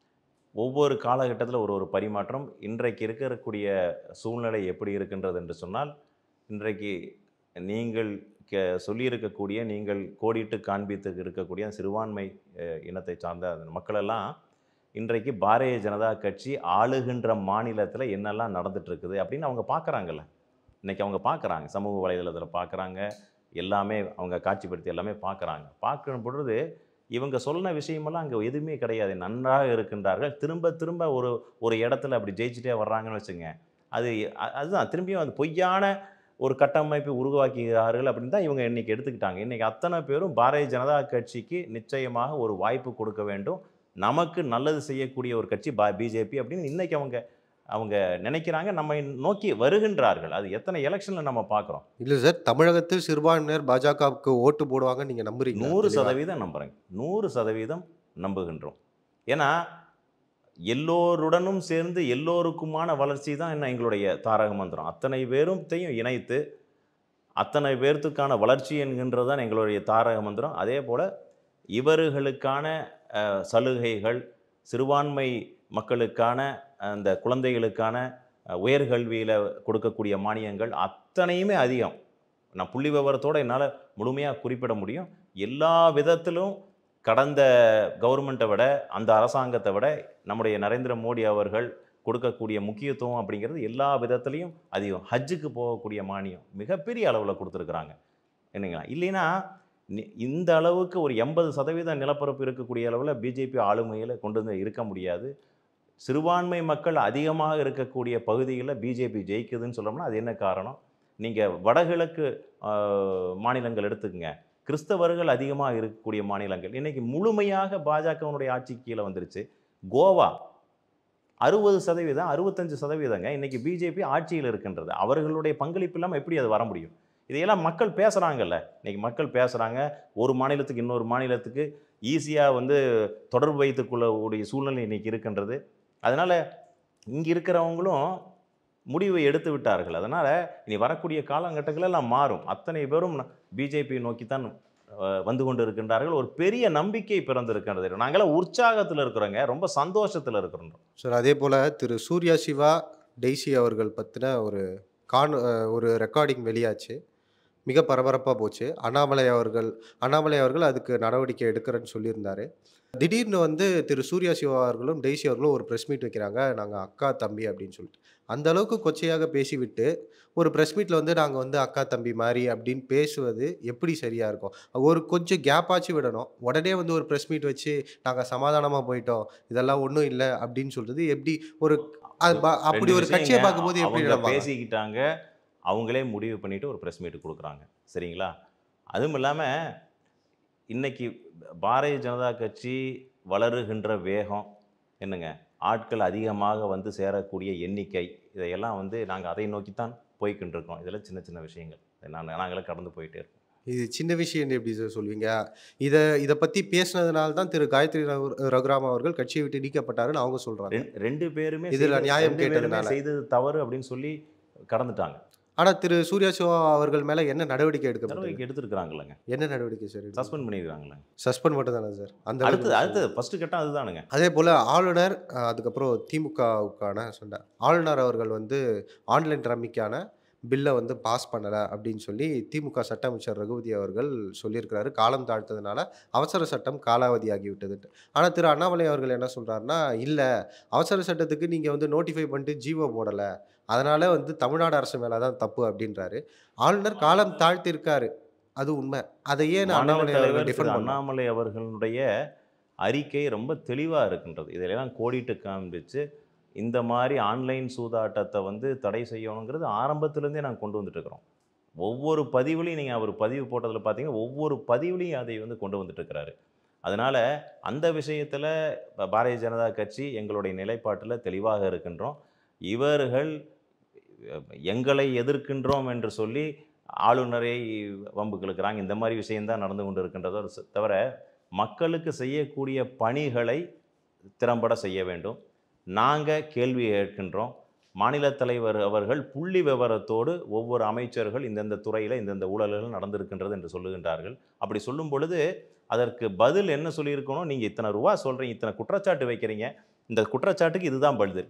ஒவ்வொரு காலகட்டத்தில் ஒரு ஒரு பரிமாற்றம் இன்றைக்கு இருக்கக்கூடிய சூழ்நிலை எப்படி இருக்கின்றது என்று சொன்னால் இன்றைக்கு நீங்கள் கே சொல்லியிருக்கக்கூடிய நீங்கள் கோடிட்டு காண்பித்து இருக்கக்கூடிய சிறுபான்மை அஹ், இனத்தை சார்ந்த அந்த மக்களெல்லாம் இன்றைக்கு பாரதிய ஜனதா கட்சி ஆளுகின்ற மாநிலத்தில் என்னெல்லாம் நடந்துட்டு இருக்குது அப்படின்னு அவங்க பார்க்குறாங்கல்ல இன்னைக்கு அவங்க பார்க்குறாங்க சமூக வலைதளத்தில் பார்க்குறாங்க எல்லாமே அவங்க காட்சிப்படுத்தி எல்லாமே பார்க்குறாங்க பார்க்கும் பொழுது இவங்க சொன்ன விஷயமெல்லாம் அங்கே எதுவுமே கிடையாது நன்றாக இருக்கின்றார்கள் திரும்ப திரும்ப ஒரு ஒரு இடத்துல அப்படி ஜெயிச்சுட்டே வர்றாங்கன்னு வச்சுங்க அது அ- அதுதான் திரும்பியும் அந்த பொய்யான ஒரு கட்டமைப்பை உருவாக்குகிறார்கள் அப்படின்னு தான் இவங்க இன்னைக்கு எடுத்துக்கிட்டாங்க இன்னைக்கு அத்தனை பேரும் பாரதிய ஜனதா கட்சிக்கு நிச்சயமாக ஒரு வாய்ப்பு கொடுக்க வேண்டும் நமக்கு நல்லது செய்யக்கூடிய ஒரு கட்சி பா பிஜேபி அப்படின்னு இன்னைக்கு அவங்க அவங்க நினைக்கிறாங்க நம்மை நோக்கி வருகின்றார்கள் அது எத்தனை எலெக்ஷனில் நம்ம பார்க்குறோம் இல்லை சார் தமிழகத்தில் சிறுபான்மையினர் பாஜகவுக்கு ஓட்டு போடுவாங்க நீங்கள் நம்புறீங்க நூறு சதவீதம் நம்புகிறேங்க நூறு சதவீதம் நம்புகின்றோம் ஏன்னா எல்லோருடனும் சேர்ந்து எல்லோருக்குமான வளர்ச்சி தான் என்ன எங்களுடைய தாரக மந்திரம் அத்தனை பேரும்த்தையும் இணைத்து அத்தனை பேர்த்துக்கான வளர்ச்சி என்கின்றது தான் எங்களுடைய தாரக மந்திரம் அதே போல் இவர்களுக்கான அஹ், சலுகைகள் சிறுபான்மை மக்களுக்கான அந்த குழந்தைகளுக்கான அஹ், உயர்கல்வியில் கொடுக்கக்கூடிய மானியங்கள் அத்தனையுமே அதிகம் நான் புள்ளி விவரத்தோடு என்னால் முழுமையாக குறிப்பிட முடியும் எல்லா விதத்திலும் கடந்த கவர்மெண்ட்டை விட அந்த அரசாங்கத்தை விட நம்முடைய நரேந்திர மோடி அவர்கள் கொடுக்கக்கூடிய முக்கியத்துவம் அப்படிங்கிறது எல்லா விதத்துலேயும் அதிகம் ஹஜ்ஜுக்கு போகக்கூடிய மானியம் மிகப்பெரிய அளவில் கொடுத்துருக்குறாங்க என்னங்களா இல்லைன்னா நி- இந்த அளவுக்கு ஒரு எண்பது சதவீத நிலப்பரப்பு இருக்கக்கூடிய அளவில் பிஜேபி ஆளுமையில் கொண்டு வந்து இருக்க முடியாது சிறுபான்மை மக்கள் அதிகமாக இருக்கக்கூடிய பகுதிகளில் பிஜேபி ஜெயிக்குதுன்னு சொல்லணும்னா அது என்ன காரணம் நீங்கள் வடகிழக்கு ஆஹ், மாநிலங்கள் எடுத்துக்கங்க கிறிஸ்தவர்கள் அதிகமாக இருக்கக்கூடிய மாநிலங்கள் இன்னைக்கு முழுமையாக பாஜகவினுடைய ஆட்சி கீழே வந்துருச்சு கோவா அறுபது சதவீதம் அறுபத்தஞ்சு சதவீதங்க இன்னைக்கு பிஜேபி ஆட்சியில் இருக்கின்றது அவர்களுடைய பங்களிப்பு இல்லாமல் எப்படி அது வர முடியும் இதையெல்லாம் மக்கள் பேசுகிறாங்கல்ல இன்னைக்கு மக்கள் பேசுகிறாங்க ஒரு மாநிலத்துக்கு இன்னொரு மாநிலத்துக்கு ஈஸியாக வந்து தொடர்பு வைத்துக்கொள்ளக்கூடிய சூழ்நிலை இன்னைக்கு இருக்கின்றது அதனால் இங்கே இருக்கிறவங்களும் முடிவை எடுத்து விட்டார்கள் அதனால் இனி வரக்கூடிய காலகட்டங்கள் எல்லாம் மாறும் அத்தனை பேரும் பிஜேபி நோக்கித்தான் அஹ், வந்து கொண்டு இருக்கின்றார்கள் ஒரு பெரிய நம்பிக்கை பிறந்திருக்கின்றது நாங்களாம் உற்சாகத்தில் இருக்கிறோங்க ரொம்ப சந்தோஷத்தில் இருக்கிறோம் சார் அதே போல் திரு சூர்யா சிவா டெய்ஸி அவர்கள் பற்றின ஒரு கான் அஹ் ஒரு ரெக்கார்டிங் வெளியாச்சு மிக பரபரப்பாக போச்சு அண்ணாமலை அவர்கள் அண்ணாமலை அவர்கள் அதுக்கு நடவடிக்கை எடுக்கிறேன்னு சொல்லியிருந்தாரு திடீர்னு வந்து திரு சூர்யா சிவா அவர்களும் டெய்ஸி அவர்களும் ஒரு ப்ரெஸ் மீட் வைக்கிறாங்க நாங்கள் அக்கா தம்பி அப்படின்னு சொல்லிட்டு அந்த அளவுக்கு கொச்சையாக பேசிவிட்டு ஒரு ப்ரெஸ் மீட்டில் வந்து நாங்கள் வந்து அக்கா தம்பி மாதிரி அப்படின்னு பேசுவது எப்படி சரியாக இருக்கும் ஒரு கொஞ்சம் கேப்பாச்சு விடணும் உடனே வந்து ஒரு ப்ரெஸ் மீட் வச்சு நாங்கள் சமாதானமாக போயிட்டோம் இதெல்லாம் ஒன்றும் இல்லை அப்படின்னு சொல்றது எப்படி ஒரு அது ப- அப்படி ரெண்டு ஒரு கட்சியை விஷயங்க. பார்க்கும்போது எப்படி அவங்க நடப்பாங்க பேசிக்கிட்டாங்க அவங்களே முடிவு பண்ணிட்டு ஒரு ப்ரெஸ் மீட் கொடுக்குறாங்க சரிங்களா அதுவும் இல்லாமல் இன்னைக்கு பாரதிய ஜனதா கட்சி வளருகின்ற வேகம் என்னங்க ஆட்கள் அதிகமாக வந்து சேரக்கூடிய எண்ணிக்கை இதையெல்லாம் வந்து நாங்கள் அதை நோக்கித்தான் போய்கிட்டு இருக்கோம் இதெல்லாம் சின்ன சின்ன விஷயங்கள் நான் நாங்களே கடந்து போயிட்டே இருக்கோம் இது சின்ன விஷயம் எப்படி சார் சொல்வீங்க இதை இதை பற்றி பேசுனதுனால தான் திரு காயத்ரி ரகு- ரகுராம் அவர்கள் கட்சியை விட்டு நீக்கப்பட்டாருன்னு அவங்க சொல்கிறாங்க ரெண்- ரெண்டு பேருமே இதுல செய்தது- நியாயம் ரெண்டு பேருமே கேட்டதுனால. செய்தது தவறு அப்படின்னு சொல்லி கடந்துட்டாங்க ஆனால் திரு சூர்யா சிவா அவர்கள் மேலே என்ன நடவடிக்கை எடுக்கப்பட்டது நடவடிக்கை எடுத்திருக்கிறாங்களங்க என்ன நடவடிக்கை சார் சஸ்பெண்ட் பண்ணியிருக்காங்களே சஸ்பெண்ட் மட்டும் தானே சார் அந்த அடுத்தது அளவுக்கு அடுத்தது ஃபர்ஸ்ட் கட்டம் அதுதானுங்க அதே போல் ஆளுநர் அஹ், அதுக்கப்புறம் திமுகவுக்கான சொன்ன ஆளுநர் அவர்கள் வந்து ஆன்லைன் ரம்மிக்கான பில்லை வந்து பாஸ் பண்ணலை அப்படின்னு சொல்லி திமுக சட்ட அமைச்சர் ரகுபதி அவர்கள் சொல்லியிருக்கிறாரு காலம் தாழ்த்ததுனால அவசர சட்டம் காலாவதி ஆகிவிட்டதுன்ட்டு ஆனால் திரு அண்ணாமலை அவர்கள் என்ன சொல்கிறாருன்னா இல்லை அவசர சட்டத்துக்கு நீங்கள் வந்து நோட்டிஃபை பண்ணிட்டு ஜீவோ போடலை அதனால் வந்து தமிழ்நாடு அரசு மேலே தான் தப்பு அப்படின்றாரு ஆளுநர் காலம் தாழ்த்திருக்காரு அது உண்மை அதை ஏன் மாநில அண்ணாமலை தலைவர் அவர்கள் திரு டிஃபெண்ட் பண்ணலாம் அண்ணாமலை அவர்களுடைய அறிக்கை ரொம்ப தெளிவாக இருக்கின்றது இதையெல்லாம் கோடிட்டு காண்பிச்சு இந்த மாதிரி ஆன்லைன் சூதாட்டத்தை வந்து தடை செய்யணுங்கிறது ஆரம்பத்திலேருந்தே நாங்கள் கொண்டு வந்துட்டு இருக்கிறோம் ஒவ்வொரு பதிவுலையும் நீங்கள் அவர் பதிவு போட்டதில் பார்த்தீங்கன்னா ஒவ்வொரு பதிவுலையும் அதை வந்து கொண்டு வந்துட்டு இருக்கிறாரு அதனால் அந்த விஷயத்தில் பாரதிய ஜனதா கட்சி எங்களுடைய நிலைப்பாட்டில் தெளிவாக இருக்கின்றோம் இவர்கள் அஹ், எங்களை எதிர்க்கின்றோம் என்று சொல்லி ஆளுநரை வம்புக்கு இழுக்கிறாங்க இந்த மாதிரி விஷயம்தான் நடந்து கொண்டு இருக்கின்றதோ ச- தவிர மக்களுக்கு செய்யக்கூடிய பணிகளை திறம்பட செய்ய வேண்டும் நாங்கள் கேள்வி கேட்கின்றோம் மாநில தலைவர் அவர்கள் புள்ளி விவரத்தோடு ஒவ்வொரு அமைச்சர்கள் இந்தந்த துறையில் இந்தந்த ஊழல்கள் நடந்திருக்கின்றது என்று சொல்லுகின்றார்கள் அப்படி சொல்லும் பொழுது அதற்கு பதில் என்ன சொல்லியிருக்கணும் நீங்கள் இத்தனை ரூபா சொல்கிறீங்க இத்தனை குற்றச்சாட்டு வைக்கிறீங்க இந்த குற்றச்சாட்டுக்கு இதுதான் பதில்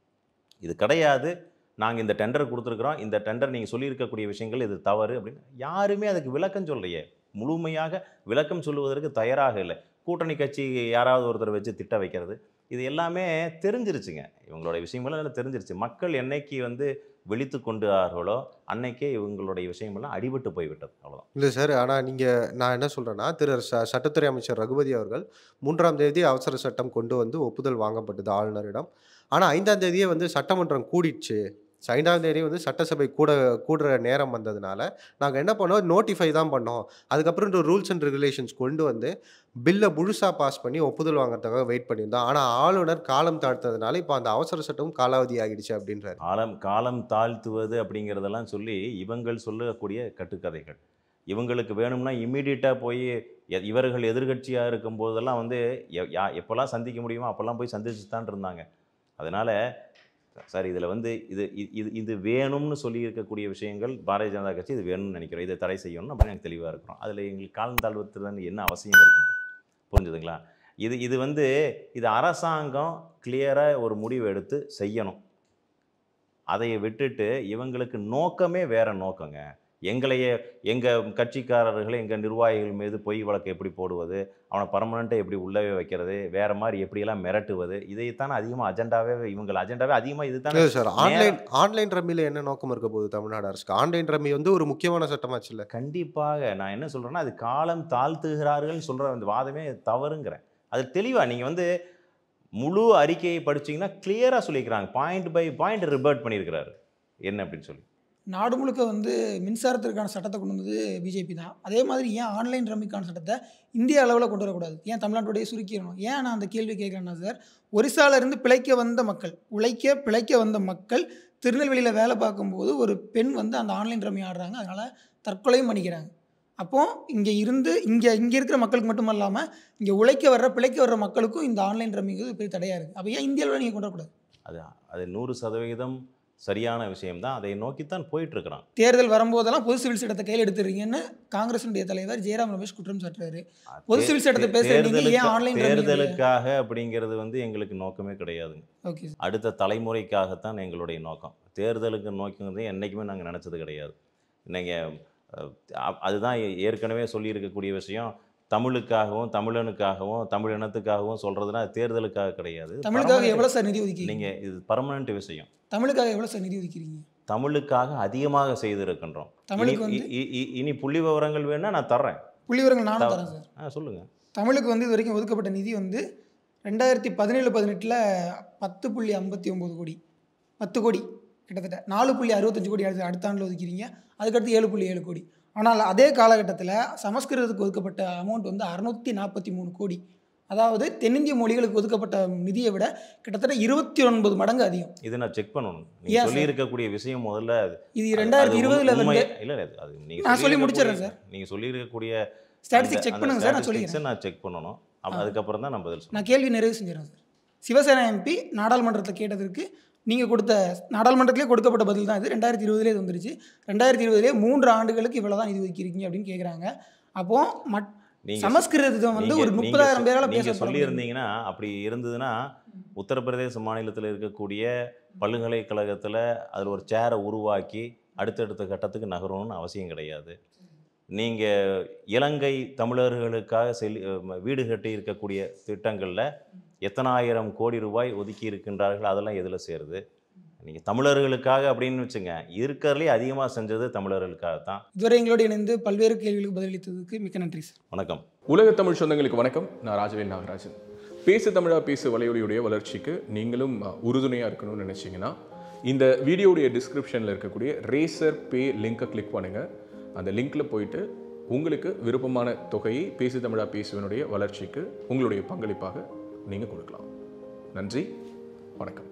இது கிடையாது நாங்கள் இந்த டெண்டர் கொடுத்துருக்குறோம் இந்த டெண்டர் நீங்கள் சொல்லியிருக்கக்கூடிய விஷயங்கள் இது தவறு அப்படின்னு யாருமே அதுக்கு விளக்கம் சொல்லையே முழுமையாக விளக்கம் சொல்லுவதற்கு தயாராக இல்லை கூட்டணி கட்சி யாராவது ஒருத்தர் வச்சு திட்ட வைக்கிறது இது எல்லாமே தெரிஞ்சிருச்சுங்க இவங்களோட விஷயமெல்லாம் எல்லாம் தெரிஞ்சிருச்சு மக்கள் என்னைக்கு வந்து விழித்து கொண்டார்களோ அன்னைக்கே இவங்களுடைய விஷயமெல்லாம் அடிபட்டு போய்விட்டது அவ்வளோதான் இல்லை சார் ஆனால் நீங்கள் நான் என்ன சொல்கிறேன்னா திரு ச சட்டத்துறை அமைச்சர் ரகுபதி அவர்கள் மூன்றாம் தேதி அவசர சட்டம் கொண்டு வந்து ஒப்புதல் வாங்கப்பட்டது ஆளுநரிடம் ஆனால் ஐந்தாம் தேதியே வந்து சட்டமன்றம் கூடிடுச்சு ச- ஐந்தாம் தேதி வந்து சட்டசபை கூட கூடுற நேரம் வந்ததுனால நாங்கள் என்ன பண்ணோம் நோட்டிஃபை தான் பண்ணோம் அதுக்கப்புறம் ரூல்ஸ் அண்ட் ரெகுலேஷன்ஸ் கொண்டு வந்து பில்லை முழுசாக பாஸ் பண்ணி ஒப்புதல் வாங்குறதுக்காக வெயிட் பண்ணியிருந்தோம் ஆனால் ஆளுநர் காலம் தாழ்த்ததுனால இப்போ அந்த அவசர சட்டமும் காலாவதி ஆகிடுச்சு அப்படின்றாரு காலம் காலம் தாழ்த்துவது அப்படிங்கிறதெல்லாம் சொல்லி இவங்கள் சொல்லக்கூடிய கட்டுக்கதைகள் இவங்களுக்கு வேணும்னா இம்மீடியட்டாக போய் எ- இவர்கள் எதிர்கட்சியாக இருக்கும் போதெல்லாம் வந்து எ- யா எப்போல்லாம் சந்திக்க முடியுமோ அப்போல்லாம் போய் சந்திச்சு தான் இருந்தாங்க அதனால் சார் இதில் வந்து இது இ- இது இது வேணும்னு சொல்லி இருக்கக்கூடிய விஷயங்கள் பாரதிய ஜனதா கட்சி இது வேணும்னு நினைக்கிறோம் இதை தடை செய்யணும் அப்படின்னு எனக்கு தெளிவாக இருக்கிறோம் அதில் எங்களுக்கு காலம் தாழ்வத்துடன் என்ன அவசியம் இருக்குது புரிஞ்சுதுங்களா இது இது வந்து இது அரசாங்கம் கிளியராக ஒரு முடிவு எடுத்து செய்யணும் அதை விட்டுட்டு இவங்களுக்கு நோக்கமே வேற நோக்கங்க எங்களையே எங்கள் கட்சிக்காரர்களை எங்கள் நிர்வாகிகள் மீது பொய் வழக்கு எப்படி போடுவது அவனை பர்மனெண்ட்டாக எப்படி உள்ளவே வைக்கிறது வேற மாதிரி எப்படியெல்லாம் மிரட்டுவது இதைத்தான் அதிகமாக அஜெண்டாவே இவங்க அஜெண்டாவே அதிகமாக இது இல்லை சார் ஆன்லைன் ஆன்லைன் ரம்மியில் என்ன நோக்கம் இருக்க போகுது தமிழ்நாடு அரசுக்கு ஆன்லைன் ரம்மி வந்து ஒரு முக்கியமான சட்டமாச்சு இல்லை கண்டிப்பாக நான் என்ன சொல்கிறேன்னா அது காலம் தாழ்த்துகிறார்கள் சொல்கிற அந்த வாதமே தவறுங்கிறேன் அது தெளிவாக நீங்கள் வந்து முழு அறிக்கையை படிச்சீங்கன்னா கிளியராக சொல்லிக்கிறாங்க பாயிண்ட் பை பாயிண்ட் ரிபர்ட் பண்ணியிருக்கிறாரு என்ன அப்படின்னு சொல்லி நாடு முழுக்க வந்து மின்சாரத்திற்கான சட்டத்தை கொண்டு வந்தது பிஜேபி தான் அதே மாதிரி ஏன் ஆன்லைன் ரம்மிக்கான சட்டத்தை இந்திய அளவில் கொண்டு வரக்கூடாது ஏன் தமிழ்நாட்டுடைய சுருக்கிடணும் ஏன் நான் அந்த கேள்வி கேட்குறேன்னா சார் ஒரிசால இருந்து பிழைக்க வந்த மக்கள் உழைக்க பிழைக்க வந்த மக்கள் திருநெல்வேலியில் வேலை பார்க்கும்போது ஒரு பெண் வந்து அந்த ஆன்லைன் ரம்மி ஆடுறாங்க அதனால் தற்கொலையும் பண்ணிக்கிறாங்க அப்போது இங்கே இருந்து இங்கே இங்கே இருக்கிற மக்களுக்கு மட்டும் இல்லாமல் இங்கே உழைக்க வர்ற பிழைக்க வர்ற மக்களுக்கும் இந்த ஆன்லைன் ரம்மிங்கிறது பெரிய தடையாக இருக்குது அப்போ ஏன் இந்தியாவில் நீங்கள் கொண்டு வரக்கூடாது அது அது நூறு சதவிகிதம் சரியான விஷயம்தான் அதை நோக்கித்தான் போயிட்டு இருக்கிறான் தேர்தல் வரும்போதெல்லாம் பொது சிவில் சட்டத்தை கையில் எடுத்துறீங்கன்னு காங்கிரஸினுடைய தலைவர் ஜெயராம் ரமேஷ் குற்றம் சாட்டுறாரு பொது சிவில் சட்டத்தை பேசுற நீங்க ஏன் ஆன்லைன் தேர்தலுக்காக அப்படிங்கிறது வந்து எங்களுக்கு நோக்கமே கிடையாதுங்க ஓகே சார் அடுத்த தலைமுறைக்காகத்தான் எங்களுடைய நோக்கம் தேர்தலுக்கு நோக்கங்கிறது என்றைக்குமே நாங்கள் நினச்சது கிடையாது நீங்கள் அதுதான் ஏ- ஏற்கனவே சொல்லியிருக்கக்கூடிய விஷயம் தமிழுக்காகவும் தமிழனுக்காகவும் தமிழ் இனத்துக்காகவும் சொல்கிறதுனா தேர்தலுக்காக கிடையாது தமிழுக்காக எவ்வளோ சார் நிதி ஒதுக்கீங்க நீங்கள் இது பர்மனெண்ட் விஷயம் தமிழுக்காக எவ்வளோ சார் நிதி ஒதுக்கிறீங்க தமிழுக்காக அதிகமாக செய்திருக்கின்றோம் தமிழுக்கு இனி- வந்து இ- இ- இனி புள்ளி விவரங்கள் வேணால் நான் தர்றேன் புள்ளி விவரங்கள் நானும் தரேன் சார் ஆ சொல்லுங்கள் தமிழுக்கு வந்து இது வரைக்கும் ஒதுக்கப்பட்ட நிதி வந்து ரெண்டாயிரத்தி பதினேழு பதினெட்டில் பத்து புள்ளி ஐம்பத்தி ஒம்பது கோடி பத்து கோடி கிட்டத்தட்ட நாலு புள்ளி அறுபத்தஞ்சு கோடி அடுத்த அடுத்த ஆண்டில் ஒதுக்கிறீங்க அதுக்கடுத்து ஏழு புள்ளி ஏழு கோடி ஆனால் அதே காலகட்டத்தில் சமஸ்கிருதத்துக்கு ஒதுக்கப்பட்ட அமௌண்ட் வந்து அறுநூற்றி நாற்பத்தி மூணு கோடி அதாவது தென்னிந்திய மொழிகளுக்கு ஒதுக்கப்பட்ட நிதியை விட கிட்டத்தட்ட இருபத்தி ஒன்பது மடங்கு அதிகம் இதை நான் செக் பண்ணணும் ஏன் நீங்கள் சார்? சொல்லியிருக்கக்கூடிய விஷயம் முதல்ல அது- இது அது- ரெண்டாயிரத்தி அது இருபதுல உண்மை- வந்து இல்ல இல்ல அது நீங்க நான் சொல்லி சொல்லியிருக்கக்கூடிய- முடிச்சிடுறேன் சார். நீங்க சொல்லியிருக்கக்கூடிய ஸ்டாட்டிஸ்டிக் அந்த- செக் அந்த பண்ணுங்க சார் நான் statistics-அ சொல்லிக்கிறேன் நான் செக் பண்ணணும் அப்ப ஆ. அதுக்கப்புறம் தான் நான் பதில் சொல்லுவேன் நான் கேள்வி நிறைவு செஞ்சிடறேன் சார் சிவசேனா எம்பி நாடாளுமன்றத்தில் கேட்டதற்கு நீங்கள் கொடுத்த நாடாளுமன்றத்திலே கொடுக்கப்பட்ட பதில் தான் இது ரெண்டாயிரத்தி இருபதுலேயே இது வந்துருச்சு ரெண்டாயிரத்தி இருபதுலேயே மூன்று ஆண்டுகளுக்கு இவ்வளோ தான் நிதி ஒதுக்கியிருக்கீங்க அப்படின்னு கேட்குறாங்க அப்போ மட் நீங்க சமஸ்கிருதம் வந்து நீங்க- ஒரு நீங்க முப்பதாயிரம் சொ- பேரால் நீங்க பேச சொல்லியிருந்தீங்கன்னா அப்படி இருந்ததுன்னா உத்தரப்பிரதேச மாநிலத்தில் இருக்கக்கூடிய பல்கலைக்கழகத்தில் அதில் ஒரு சேரை உருவாக்கி அடுத்தடுத்த கட்டத்துக்கு நகரணும்னு அவசியம் கிடையாது நீங்கள் இலங்கை தமிழர்களுக்காக செல்லி அஹ் வீடு கட்டி இருக்கக்கூடிய திட்டங்களில் எத்தனாயிரம் கோடி ரூபாய் ஒதுக்கி இருக்கின்றார்கள் அதெல்லாம் எதில் சேருது நீங்கள் தமிழர்களுக்காக அப்படின்னு வச்சுங்க இருக்கிறதுலே அதிகமாக செஞ்சது தமிழர்களுக்காக தான் இதுவரை எங்களோடு இணைந்து பல்வேறு கேள்விகளுக்கு பதிலளித்ததுக்கு மிக்க நன்றி சார் வணக்கம் உலக தமிழ் சொந்தங்களுக்கு வணக்கம் நான் ராஜவேல் நாகராஜன் பேசு தமிழா பேசு வலையொலியுடைய வளர்ச்சிக்கு நீங்களும் உறுதுணையாக இருக்கணும்னு நினச்சிங்கன்னா இந்த வீடியோடைய டிஸ்கிரிப்ஷனில் இருக்கக்கூடிய ரேசர் பே லிங்கை கிளிக் பண்ணுங்கள் அந்த லிங்க்கில் போயிட்டு உங்களுக்கு விருப்பமான தொகையை பேசு தமிழா பேசுவனுடைய வளர்ச்சிக்கு உங்களுடைய பங்களிப்பாக நீங்கள் கொடுக்கலாம் நன்றி வணக்கம்